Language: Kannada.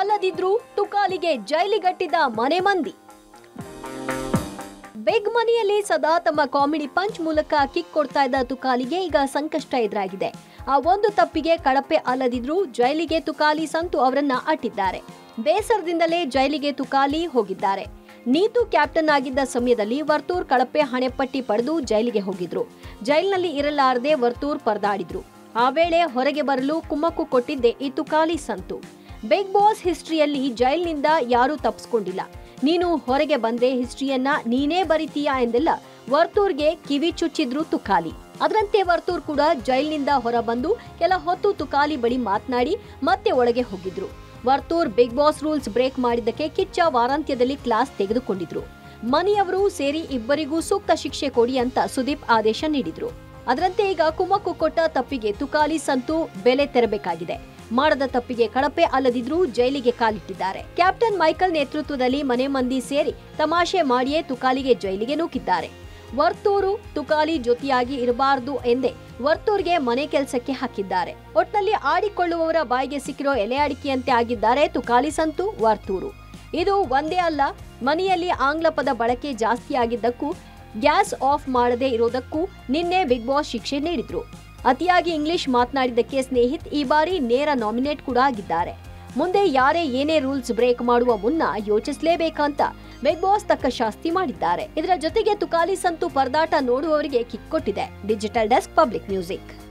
ಅಲ್ಲದಿದ್ರೂ ತುಕಾಲಿಗೆ ಜೈಲಿಗಟ್ಟಿದ ಮನೆ ಮಂದಿ ಬಿಗ್ ಮನಿಯಲ್ಲಿ ಸದಾ ತಮ್ಮ ಕಾಮಿಡಿ ಪಂಚ್ ಮೂಲಕ ಕಿಕ್ ಕೊಡ್ತಾ ಇದ್ದ ತುಕಾಲಿಗೆ ಈಗ ಸಂಕಷ್ಟ ಎದುರಾಗಿದೆ ಆ ಒಂದು ತಪ್ಪಿಗೆ ಕಳಪೆ ಅಲ್ಲದಿದ್ರೂ ಜೈಲಿಗೆ ತುಕಾಲಿ ಸಂತು ಅವರನ್ನ ಅಟ್ಟಿದ್ದಾರೆ ಬೇಸರದಿಂದಲೇ ಜೈಲಿಗೆ ತುಕಾಲಿ ಹೋಗಿದ್ದಾರೆ ನೀತು ಕ್ಯಾಪ್ಟನ್ ಆಗಿದ್ದ ಸಮಯದಲ್ಲಿ ವರ್ತೂರ್ ಕಳಪೆ ಹಣೆಪಟ್ಟಿ ಪಡೆದು ಜೈಲಿಗೆ ಹೋಗಿದ್ರು ಜೈಲಿನಲ್ಲಿ ಇರಲಾರದೆ ವರ್ತೂರ್ ಪರದಾಡಿದ್ರು ಆ ವೇಳೆ ಹೊರಗೆ ಬರಲು ಕುಮ್ಮಕ್ಕು ಕೊಟ್ಟಿದ್ದೆ ಈ ತುಕಾಲಿ ಸಂತು ಬಿಗ್ ಬಾಸ್ ಹಿಸ್ಟ್ರಿಯಲ್ಲಿ ಜೈಲಿನಿಂದ ಯಾರೂ ತಪ್ಪಿಸ್ಕೊಂಡಿಲ್ಲ ನೀನು ಹೊರಗೆ ಬಂದ್ರೆ ಹಿಸ್ಟ್ರಿಯನ್ನ ನೀನೇ ಬರಿತೀಯಾ ಎಂದೆಲ್ಲ ವರ್ತೂರ್ಗೆ ಕಿವಿ ಚುಚ್ಚಿದ್ರು ತುಕಾಲಿ ಅದರಂತೆ ವರ್ತೂರ್ ಕೂಡ ಜೈಲಿನಿಂದ ಹೊರಬಂದು ಕೆಲ ಹೊತ್ತು ತುಕಾಲಿ ಬಳಿ ಮಾತನಾಡಿ ಮತ್ತೆ ಒಳಗೆ ಹೋಗಿದ್ರು Varthur big boss rules break ಮಾಡಿದ್ದಕ್ಕೆ ಕಿಚ್ಚ ವಾರಾಂತ್ಯದಲ್ಲಿ ಕ್ಲಾಸ್ ತೆಗೆದುಕೊಂಡಿದ್ರು ಮನಿಯವರು ಸೇರಿ ಇಬ್ಬರಿಗೂ ಸೂಕ್ತ ಶಿಕ್ಷೆ ಕೊಡಿ ಅಂತ ಸುದೀಪ್ ಆದೇಶ ನೀಡಿದ್ರು ಅದರಂತೆ ಈಗ ಕುಮ್ಮಕ್ಕು ಕೊಟ್ಟ ತಪ್ಪಿಗೆ ತುಕಾಲಿ ಸಂತು ಬೆಲೆ ತೆರಬೇಕಾಗಿದೆ ಮಾಡದ ತಪ್ಪಿಗೆ ಕಳಪೆ ಅಲ್ಲದಿದ್ರೂ ಜೈಲಿಗೆ ಕಾಲಿಟ್ಟಿದ್ದಾರೆ ಕ್ಯಾಪ್ಟನ್ ಮೈಕಲ್ ನೇತೃತ್ವದಲ್ಲಿ ಮನೆ ಮಂದಿ ಸೇರಿ ತಮಾಷೆ ಮಾಡಿಯೇ ತುಕಾಲಿಗೆ ಜೈಲಿಗೆ ನೂಕಿದ್ದಾರೆ ವರ್ತೂರು ತುಕಾಲಿ ಜೊತೆಯಾಗಿ ಇರಬಾರದು ಎಂದೇ ವರ್ತೂರ್ಗೆ ಮನೆ ಕೆಲಸಕ್ಕೆ ಹಾಕಿದ್ದಾರೆ ಒಟ್ನಲ್ಲಿ ಆಡಿಕೊಳ್ಳುವವರ ಬಾಯಿಗೆ ಸಿಕ್ಕಿರೋ ಎಲೆ ಅಡಿಕೆಯಂತೆ ಆಗಿದ್ದಾರೆ ತುಕಾಲಿ ಸಂತು ವರ್ತೂರು ಇದು ಒಂದೇ ಅಲ್ಲ ಮನೆಯಲ್ಲಿ ಆಂಗ್ಲ ಪದ ಬಳಕೆ ಜಾಸ್ತಿ ಆಗಿದ್ದಕ್ಕೂ ಗ್ಯಾಸ್ ಆಫ್ ಮಾಡದೇ ಇರೋದಕ್ಕೂ ನಿನ್ನೆ ಬಿಗ್ ಬಾಸ್ ಶಿಕ್ಷೆ ನೀಡಿದ್ರು ಅತಿಯಾಗಿ ಇಂಗ್ಲಿಷ್ ಮಾತನಾಡಿದ್ದಕ್ಕೆ ಸ್ನೇಹಿತ್ ಈ ಬಾರಿ ನೇರ ನಾಮಿನೇಟ್ ಕೂಡ ಆಗಿದ್ದಾರೆ ಮುಂದೆ ಯಾರೇ ಏನೇ ರೂಲ್ಸ್ ಬ್ರೇಕ್ ಮಾಡುವ ಮುನ್ನ ಯೋಚಿಸಲೇಬೇಕಂತ ಬಿಗ್ ಬಾಸ್ ತಕ್ಕ ಶಾಸ್ತಿ ಮಾಡಿದ್ದಾರೆ ಇದರ ಜೊತೆಗೆ ತುಕಾಲಿ ಸಂತು ಪರದಾಟ ನೋಡುವವರಿಗೆ ಕಿಕ್ ಕೊಟ್ಟಿದೆ ಡಿಜಿಟಲ್ ಡೆಸ್ಕ್ ಪಬ್ಲಿಕ್ ಮ್ಯೂಸಿಕ್